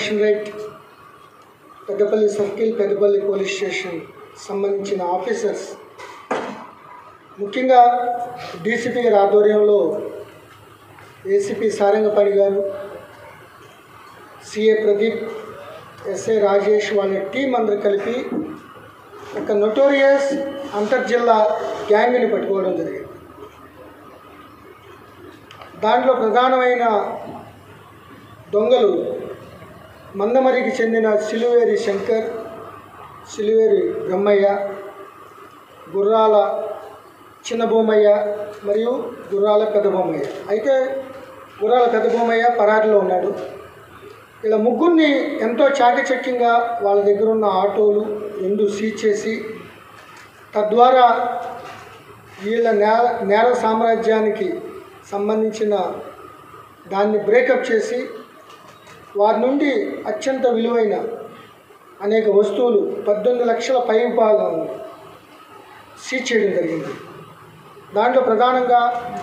commissionerate Peddapalli circle Peddapalli police station సంబంధించిన officers ముఖ్యంగా DCP గారి ఆధ్వర్యంలో ఏసీపీ సారంగపాణి గారు సిఏ ప్రదీప్ ఎస్ఏ రాజేష్ వాళ్ళ టీం అందరు కలిపి ఒక నొటోరియస్ అంతర్జిల్లా గ్యాంగ్ని పట్టుకోవడం జరిగింది దాంట్లో ప్రధానమైన దొంగలు మందమరికి చెందిన సిలువేరి శంకర్ సిలువేరి బ్రహ్మయ్య గుర్రాల చిన్నబొమ్మయ్య మరియు గుర్రాల పెద్ద బొమ్మయ్య అయితే గుర్రాల పెద్ద బొమ్మయ్య పరారిలో ఉన్నాడు ఇలా ముగ్గురిని ఎంతో చాకచక్యంగా వాళ్ళ దగ్గర ఉన్న ఆటోలు రెండు సీజ్ చేసి తద్వారా వీళ్ళ నేల నేల సామ్రాజ్యానికి సంబంధించిన దాన్ని బ్రేకప్ చేసి వారి నుండి అత్యంత విలువైన అనేక వస్తువులు పద్దెనిమిది లక్షల పై భాగం సీజ్ చేయడం జరిగింది దాంట్లో ప్రధానంగా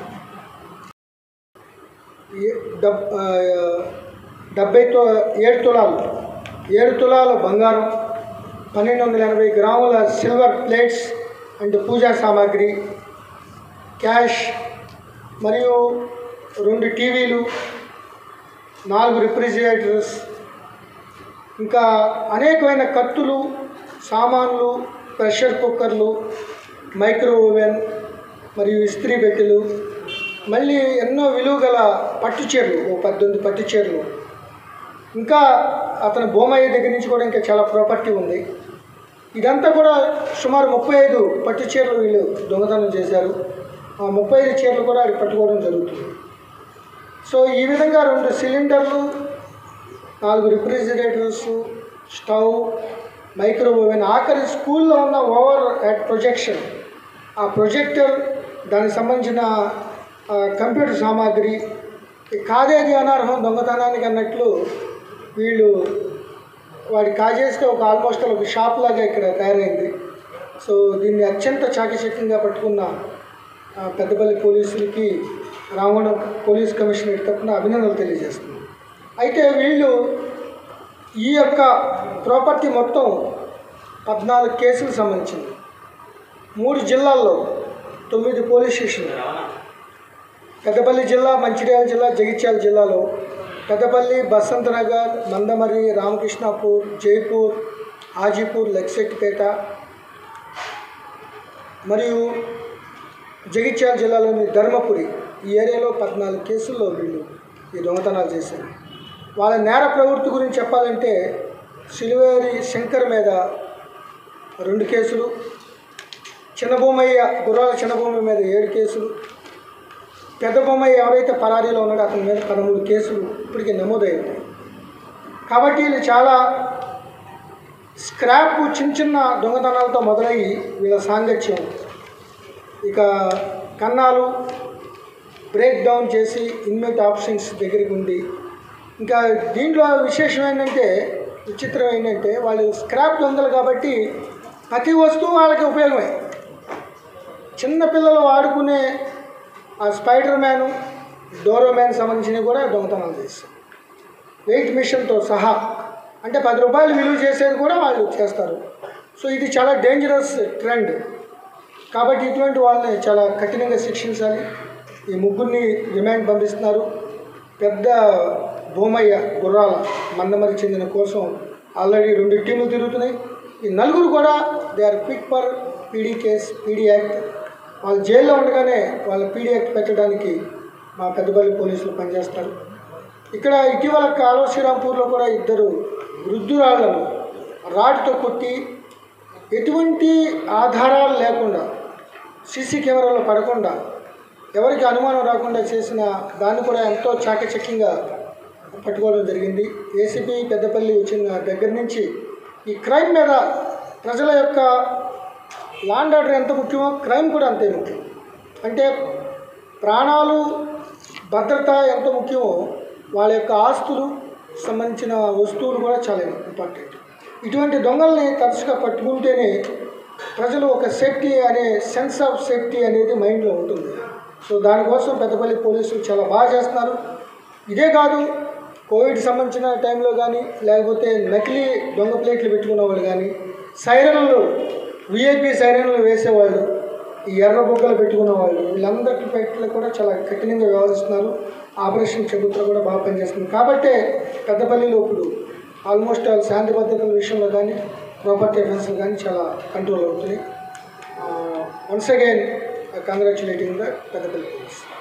ఏ- డబ్ ఆ, డెబ్బై తో ఏడు తులాలు ఏడు తులాల బంగారం పన్నెండు వందల ఎనభై గ్రాముల సిల్వర్ ప్లేట్స్ అండ్ పూజా సామాగ్రి క్యాష్ మరియు రెండు టీవీలు నాలుగు రిఫ్రిజిరేటర్స్ ఇంకా అనేకమైన కత్తులు సామాన్లు ప్రెషర్ కుక్కర్లు మైక్రో ఓవెన్ మరియు ఇస్త్రీ పెట్టెలు మళ్ళీ ఎన్నో విలువ గల పట్టు చీరలు ఓ పద్దెనిమిది పట్టు చీరలు ఇంకా అతని భూమయ్య దగ్గర నుంచి కూడా ఇంకా చాలా ప్రాపర్టీ ఉంది ఇదంతా కూడా సుమారు ముప్పై ఐదు పట్టు చీరలు వీళ్ళు దొంగతనం చేశారు ఆ ముప్పై ఐదు చీరలు కూడా అది పట్టుకోవడం జరుగుతుంది సో ఈ విధంగా రెండు సిలిండర్లు నాలుగు రిఫ్రిజిరేటర్స్ స్టవ్ మైక్రో ఓవెన్ ఆఖరి స్కూల్లో ఉన్న ఓవర్ హెడ్ ప్రొజెక్షన్ ఆ ప్రొజెక్టర్ దానికి సంబంధించిన ఆ, కంప్యూటర్ సామాగ్రి ఈ కాదేది అనర్హం దొంగతనానికి అన్నట్లు వీళ్ళు వాడి కాజేస్తే ఒక ఆల్మోస్ట్ ఒక షాప్ లాగా ఇక్కడ తయారైంది సో దీన్ని అత్యంత చాకచక్యంగా పట్టుకున్న ఆ, పెద్దపల్లి పోలీసులకి రామగుండం పోలీస్ కమిషనర్ తరఫున అభినందనలు తెలియజేస్తున్నాం అయితే వీళ్ళు ఈ యొక్క ప్రాపర్టీ మొత్తం పద్నాలుగు కేసులకు సంబంధించింది మూడు జిల్లాల్లో తొమ్మిది పోలీస్ స్టేషన్లు పెద్దపల్లి జిల్లా మంచిర్యాల జిల్లా జగిత్యాల జిల్లాలో పెద్దపల్లి బసంత్ నగర్ మందమర్రి రామకృష్ణాపూర్ జైపూర్ హాజీపూర్ లక్సెట్పేట మరియు జగిత్యాల జిల్లాలోని ధర్మపురి ఈ ఏరియాలో పద్నాలుగు కేసుల్లో వీళ్ళు ఈ దొంగతనాలు చేశారు వాళ్ళ నేర ప్రవృత్తి గురించి చెప్పాలంటే సిలువేరి శంకర్ మీద రెండు కేసులు చిన్నబొమ్మయ్య గుర్రాల చిన్నబొమ్మ మీద ఏడు కేసులు పెద్ద బొమ్మయ్య ఎవరైతే పరారీలో ఉన్నాడో అతని మీద పదమూడు కేసులు ఇప్పటికే నమోదయ్యాయి కాబట్టి వీళ్ళు చాలా స్క్రాప్ చిన్న చిన్న దొంగతనాలతో మొదలయ్యి వీళ్ళ సాంగత్యం ఇక కన్నాలు బ్రేక్ డౌన్ చేసి ఇన్మేట్ ఆప్షన్స్ దగ్గరికి ఉంది ఇంకా దీంట్లో విశేషం ఏంటంటే విచిత్రం ఏంటంటే వాళ్ళు స్క్రాప్ దొంగలు కాబట్టి ప్రతి వస్తువు వాళ్ళకి ఉపయోగమే చిన్నపిల్లలు వాడుకునే ఆ స్పైడర్ మ్యాను డోరో మ్యాన్ సంబంధించినవి కూడా దొంగతనాలు చేస్తారు వెయిట్ మిషన్తో సహా అంటే పది రూపాయలు విలువ చేసేది కూడా వాళ్ళు చేస్తారు సో ఇది చాలా డేంజరస్ ట్రెండ్ కాబట్టి ఇటువంటి వాళ్ళని చాలా కఠినంగా శిక్షించాలి ఈ ముగ్గురిని రిమాండ్ పంపిస్తున్నారు పెద్ద భూమయ్య గుర్రాల మందమరి చెందిన కోసం ఆల్రెడీ రెండు టీములు తిరుగుతున్నాయి ఈ నలుగురు కూడా they are quick for PD case PD act వాళ్ళు జైల్లో ఉండగానే వాళ్ళ పీడీ యాక్ట్ పెట్టడానికి మా పెద్దపల్లి పోలీసులు పనిచేస్తారు ఇక్కడ ఇటీవల కాలువ శ్రీరాంపూర్లో కూడా ఇద్దరు వృద్ధురాళ్లను రాడ్తో కొట్టి ఎటువంటి ఆధారాలు లేకుండా సీసీ కెమెరాలో పడకుండా ఎవరికి అనుమానం రాకుండా చేసిన దాన్ని కూడా ఎంతో చాకచక్యంగా పట్టుకోవడం జరిగింది ఏసీపీ పెద్దపల్లి వచ్చిన దగ్గర నుంచి ఈ క్రైమ్ మీద ప్రజల యొక్క లాండ్ ఆర్డర్ ఎంత ముఖ్యమో క్రైమ్ కూడా అంతే ముఖ్యం అంటే ప్రాణాలు భద్రత ఎంత ముఖ్యమో వాళ్ళ యొక్క ఆస్తులు సంబంధించిన వస్తువులు కూడా చాలా ఇంపార్టెంట్ ఇటువంటి దొంగల్ని తరచుగా పట్టుకుంటేనే ప్రజలు ఒక సేఫ్టీ అనే సెన్స్ ఆఫ్ సేఫ్టీ అనేది మైండ్లో ఉంటుంది సో దానికోసం పెద్దపల్లి పోలీసులు చాలా బాగా చేస్తున్నారు ఇదే కాదు కోవిడ్ సంబంధించిన టైంలో కానీ లేకపోతే నకిలీ దొంగ ప్లేట్లు పెట్టుకున్న వాళ్ళు కానీ సైరన్లు విఐపి సైరన్లు వేసేవాళ్ళు ఈ ఎర్ర బొగ్గలు పెట్టుకున్న వాళ్ళు వీళ్ళందరి పట్ల కూడా చాలా కఠినంగా వ్యవహరిస్తున్నారు ఆపరేషన్ చెబుతూ కూడా బాగా పనిచేస్తుంది కాబట్టే పెద్దపల్లిలో ఇప్పుడు ఆల్మోస్ట్ ఆల్ శాంతి భద్రతల విషయంలో కానీ ప్రాపర్టీ అఫెన్స్లు కానీ చాలా కంట్రోల్ అవుతున్నాయి once again congratulating the Peddapalli police